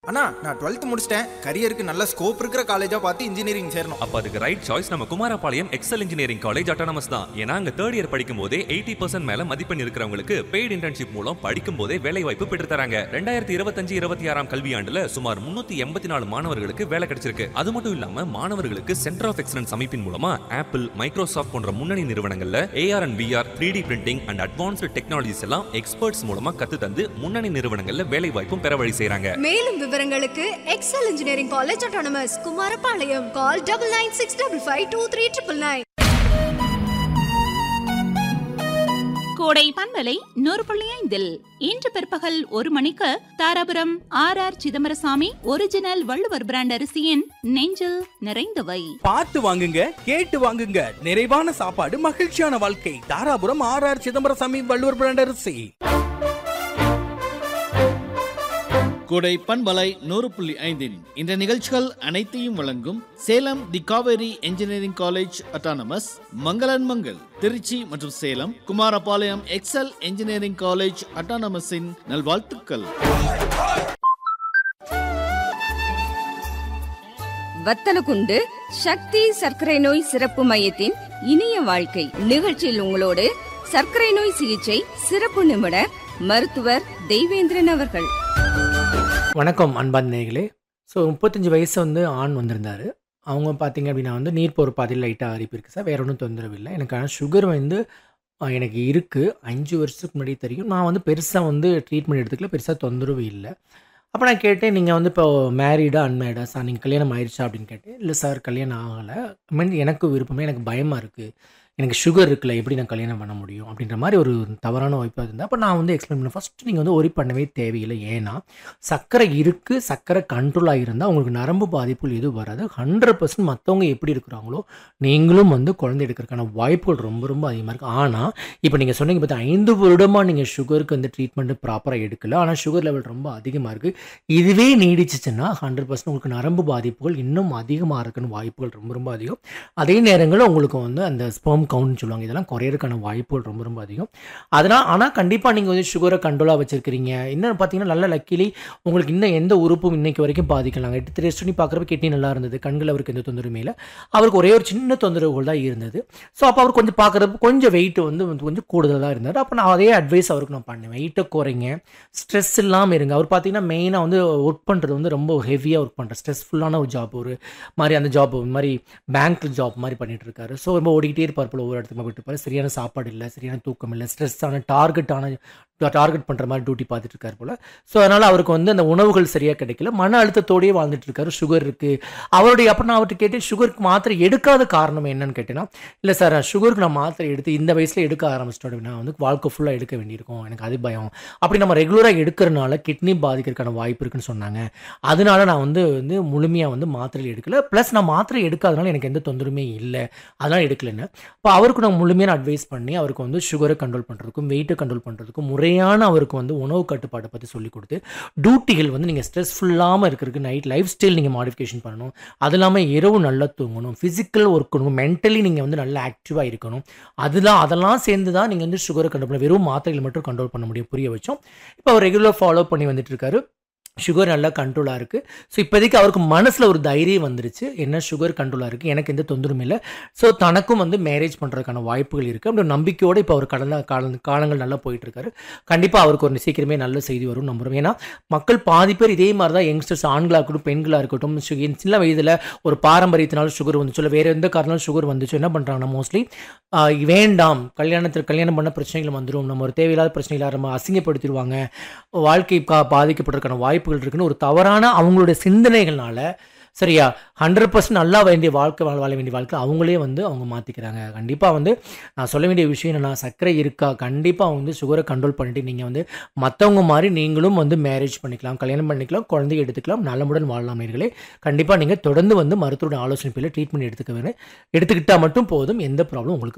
அண்ணா நான் டுவெல்த் முடிச்சிட்டேன் கரியருக்கு நல்ல ஸ்கோப் இருக்கிற காலேஜா பார்த்து இன்ஜினியரிங் சேரணும் அப்ப அதுக்கு ரைட் சாய்ஸ் நம்ம Kumarapalayam Excel engineering college autonomous தான் ஏன்னா அங்க தேர்ட் இயர் படிக்கும் போதே எயிட்டி பர்சன்ட் மேல மதிப்பெண் இருக்கிறவங்களுக்கு பெய்டு இன்டர்ன்ஷிப் மூலம் படிக்கும் போதே வேலை வாய்ப்பு பெற்று தராங்க ரெண்டாயிரத்தி இருபத்தஞ்சு இருபத்தி ஆறாம் கல்வியாண்டுல சுமார் முன்னூத்தி எண்பத்தி நாலு மாணவர்களுக்கு வேலை கிடைச்சிருக்கு அது மட்டும் இல்லாம மாணவர்களுக்கு சென்டர் ஆஃப் எக்ஸலன்ஸ் அமைப்பின் மூலமா ஆப்பிள் மைக்ரோசாஃப்ட் போன்ற முன்னணி நிறுவனங்கள்ல AR and VR three D printing and advanced technologies எல்லாம் எக்ஸ்பர்ட்ஸ் மூலமா கத்து தந்து முன்னணி நிறுவனங்கள்ல வேலை வாய்ப்பும் பெற வழி செய்றாங்க மேலும் விவரங்களுக்கு Excel engineering college autonomous Kumarapalayam call double nine six double five two three triple nine Kodai பண்பலை நூறு புள்ளி ஐந்தில் இன்று பிற்பகல் ஒரு மணிக்கு Dharapuram R R Chidambarasamy original Valluvar brand அரிசியின் நெஞ்சில் நிறைந்தவை பார்த்து வாங்குங்க கேட்டு வாங்குங்க நிறைவான சாப்பாடு மகிழ்ச்சியான வாழ்க்கை Dharapuram R R Chidambarasamy Valluvar brand அரிசி கோடை பண்பலை நூறு புள்ளி ஐந்தின் இந்த நிகழ்ச்சிகள் அனைத்தையும் வழங்கும் Salem the Kaveri engineering college autonomous மங்களன் மங்கள் திருச்சி மற்றும் Salem Kumarapalayam Excel engineering college அட்டானமஸின் நல்வாழ்த்துக்கள் வத்தலகுண்டு சக்தி சர்க்கரை நோய் சிறப்பு மையத்தின் இனிய வாழ்க்கை நிகழ்ச்சியில் உங்களோடு சர்க்கரை நோய் சிகிச்சை சிறப்பு நிபுணர் மருத்துவர் தெய்வேந்திரன் அவர்கள் வணக்கம் அன்பான் நேயர்களே ஸோ முப்பத்தஞ்சு வயசு வந்து ஆண் வந்திருந்தார் அவங்க பார்த்தீங்க அப்படின்னா வந்து நீர் போகிற பாதையில் லைட்டாக அரிப்பு இருக்குது சார் வேற ஒன்றும் தொந்தரவு இல்லை எனக்கு ஆனால் சுகர் வந்து அஹ், எனக்கு இருக்குது அஞ்சு வருஷத்துக்கு முன்னாடி தெரியும் நான் வந்து பெருசாக வந்து ட்ரீட்மெண்ட் எடுத்துக்கல பெருசாக தொந்தரவு இல்லை அப்போ நான் கேட்டேன் நீங்கள் வந்து இப்போ மேரீடா அன்மேரிடா சார் நீங்கள் கல்யாணம் ஆயிடுச்சா அப்படின்னு கேட்டேன் இல்லை சார் கல்யாணம் ஆகலை மீன் எனக்கு விருப்பமே எனக்கு பயமாக இருக்குது எனக்கு சுகர் இருக்குல்ல எப்படி நான் கல்யாணம் பண்ண முடியும் அப்படின்ற மாதிரி ஒரு தவறான வாய்ப்பாக இருந்தால் அப்போ நான் வந்து எக்ஸ்பிளைன் பண்ணேன் ஃபஸ்ட்டு நீங்கள் வந்து ஒரி பண்ணவே தேவையில்லை ஏன்னா சர்க்கரை இருக்குது சர்க்கரை கண்ட்ரோலாக இருந்தால் உங்களுக்கு நரம்பு பாதிப்புகள் எதுவும் வராது ஹண்ட்ரட் பர்சன்ட் மற்றவங்க எப்படி இருக்கிறாங்களோ நீங்களும் வந்து குழந்தை எடுக்கிறதுக்கான வாய்ப்புகள் ரொம்ப ரொம்ப அதிகமாக இருக்குது ஆனால் இப்போ நீங்கள் சொன்னீங்க பார்த்தா ஐந்து வருடமாக நீங்கள் சுகருக்கு வந்து ட்ரீட்மெண்ட்டு ப்ராப்பராக எடுக்கல ஆனால் சுகர் லெவல் ரொம்ப அதிகமாக இருக்குது இதுவே நீடிச்சிச்சுன்னா ஹண்ட்ரட் பர்சன்ட் உங்களுக்கு நரம்பு பாதிப்புகள் இன்னும் அதிகமாக இருக்குன்னு வாய்ப்புகள் ரொம்ப ரொம்ப அதிகம் அதே நேரங்களில் உங்களுக்கு வந்து அந்த ஸ்பெர்ம் கவுண்ட்னு சொல்லுவாங்க இதெல்லாம் குறையறதுக்கான வாய்ப்புகள் ரொம்ப ரொம்ப அதிகம் அதனால் ஆனால் கண்டிப்பாக நீங்கள் வந்து சுகரை கண்ட்ரோலாக வச்சுருக்கிறீங்க இன்னும் பார்த்தீங்கன்னா நல்ல லக்கிலி உங்களுக்கு இன்னும் எந்த உறுப்பும் இன்னைக்கு வரைக்கும் பாதிக்கலாங்க எடுத்து டெஸ்ட் பண்ணி பார்க்குறப்ப கிட்னி நல்லா இருந்தது கண்கள் அவருக்கு எந்த தொந்தரவுமே இல்லை அவருக்கு ஒரே ஒரு சின்ன தொந்தரவுகள் தான் இருந்தது ஸோ அப்போ அவர் கொஞ்சம் பார்க்குறப்ப கொஞ்சம் வெயிட் வந்து வந்து கொஞ்சம் கூடுதலாக இருந்தார் அப்போ நான் அதே அட்வைஸ் அவருக்கு நான் பண்ணேன் வெயிட்டை குறைங்க ஸ்ட்ரெஸ் இல்லாமல் இருங்க அவர் பார்த்தீங்கன்னா மெயினாக வந்து ஒர்க் பண்ணுறது வந்து ரொம்ப ஹெவியாக ஒர்க் பண்ணுற ஸ்ட்ரெஸ்ஃபுல்லான ஒரு ஜாப் ஒரு மாதிரி அந்த ஜாப் ஒரு மாதிரி பேங்க் ஜாப் மாதிரி பண்ணிட்டு இருக்காரு ஸோ ரொம்ப ஓடிக்கிட்டே இருப்பார் போல ஒவ்வொரு இடத்துக்கு போயிட்டு இருப்பார் சரியான சாப்பாடு இல்லை சரியான தூக்கம் இல்லை ஸ்ட்ரெஸ்ஸான டார்கெட்டான டார்கெட் பண்ணுற மாதிரி டியூட்டி பார்த்துட்டு இருக்காரு போல ஸோ அதனால் அவருக்கு வந்து அந்த உணவுகள் சரியாக கிடைக்கல மன அழுத்தத்தோடயே வாழ்ந்துட்டு இருக்காரு சுகர் இருக்குது அவருடைய அப்போ நான் அவர்கிட்ட கேட்டேன் சுகருக்கு மாத்திரை எடுக்காத காரணம் என்னன்னு கேட்டேன்னா இல்லை சார் சுகருக்கு நான் மாத்திரை எடுத்து இந்த வயசில் எடுக்க ஆரம்பிச்சிட்டோம் அப்படின்னா வந்து வாழ்க்கை ஃபுல்லாக எடுக்க வேண்டியிருக்கும் எனக்கு அது பயம் அப்படி நம்ம ரெகுலராக எடுக்கிறனால கிட்னி பாதிக்கிறதுக்கான வாய்ப்பு இருக்குன்னு சொன்னாங்க அதனால நான் வந்து வந்து முழுமையாக வந்து மாத்திரை எடுக்கல ப்ளஸ் நான் மாத்திரை எடுக்காதனால எனக்கு எந்த தொந்தரவுமே இல்லை அதனால் எடுக்கலைன்னு இப்போ அவருக்கு நான் முழுமையான அட்வைஸ் பண்ணி அவருக்கு வந்து சுகரை கண்ட்ரோல் பண்ணுறதுக்கும் வெயிட்டை கண்ட்ரோல் பண்ணுறதுக்கும் முறையான அவருக்கு வந்து உணவு கட்டுப்பாட்டை பற்றி சொல்லி கொடுத்து டியூட்டிகள் வந்து நீங்கள் ஸ்ட்ரெஸ்ஃபுல் இல்லாமல் இருக்கிறதுக்கு நைட் லைஃப் ஸ்டைல் நீங்கள் மாடிஃபிகேஷன் பண்ணணும் அது இல்லாமல் இரவு நல்லா தூங்கணும் ஃபிசிக்கல் ஒர்க் பண்ணணும் மென்டலி நீங்கள் வந்து நல்லா ஆக்டிவாக இருக்கணும் அதெல்லாம் அதெல்லாம் சேர்ந்து தான் நீங்கள் வந்து சுகரை கண்ட்ரோல் பண்ண வெறும் மாத்திரைகள் மட்டும் கண்ட்ரோல் பண்ண முடியும் புரிய வச்சோம் இப்போ அவர் ரெகுலர் ஃபாலோ பண்ணி வந்துட்டு இருக்காரு சுகர் நல்லா கண்ட்ரோலாக இருக்குது ஸோ இப்போதைக்கு அவருக்கு மனசில் ஒரு தைரியம் வந்துருச்சு என்ன சுகர் கண்ட்ரோலாக இருக்குது எனக்கு எந்த தொந்தரவும் இல்லை ஸோ தனக்கும் வந்து மேரேஜ் பண்ணுறதுக்கான வாய்ப்புகள் இருக்குது அப்படி ஒரு நம்பிக்கையோடு இப்போ அவர் கடந்த கால காலங்கள் நல்லா போயிட்டு இருக்காரு கண்டிப்பாக அவருக்கு ஒரு சீக்கிரமே நல்ல செய்தி வரும் நம்புறோம் ஏன்னா மக்கள் பாதி பேர் இதே மாதிரி தான் யங்ஸ்டர்ஸ் ஆண்களாக இருக்கட்டும் பெண்களாக இருக்கட்டும் சு- சின்ன வயதில் ஒரு பாரம்பரியத்தினால சுகர் வந்துச்சு இல்லை வேறு எந்த காரணம் சுகர் வந்துச்சு என்ன பண்ணுறாங்கன்னா மோஸ்ட்லி வேண்டாம் கல்யாணத்தில் கல்யாணம் பண்ண பிரச்சனைகள் வந்துடும் நம்ம ஒரு தேவையில்லாத பிரச்சனைகளை நம்ம அசிங்கப்படுத்திடுவாங்க வாழ்க்கை கா பாதிக்கப்படுறதுக்கான வாய்ப்புகள் இருக்குன்னு ஒரு தவறான அவங்களுடைய சிந்தனைகள்னால சரியா ஹண்ட்ரட் பர்சன்ட் நல்லா வேண்டிய வாழ்க்கை வாழ வாழ வேண்டிய வாழ்க்கை அவங்களே வந்து அவங்க மாற்றிக்கிறாங்க கண்டிப்பாக வந்து நான் சொல்ல வேண்டிய விஷயம் என்னன்னா சர்க்கரை இருக்கா கண்டிப்பாக வந்து சுகரை கண்ட்ரோல் பண்ணிட்டு நீங்கள் வந்து மற்றவங்க மாதிரி நீங்களும் வந்து மேரேஜ் பண்ணிக்கலாம் கல்யாணம் பண்ணிக்கலாம் குழந்தை எடுத்துக்கலாம் நலமுடன் வாழலாம் நேர்களே கண்டிப்பாக நீங்கள் தொடர்ந்து வந்து மருத்துவரோட ஆலோசனை பேரில் ட்ரீட்மெண்ட் எடுத்துக்க வேணும் எடுத்துக்கிட்டால் மட்டும் போதும் எந்த ப்ராப்ளம் உங்களுக்கு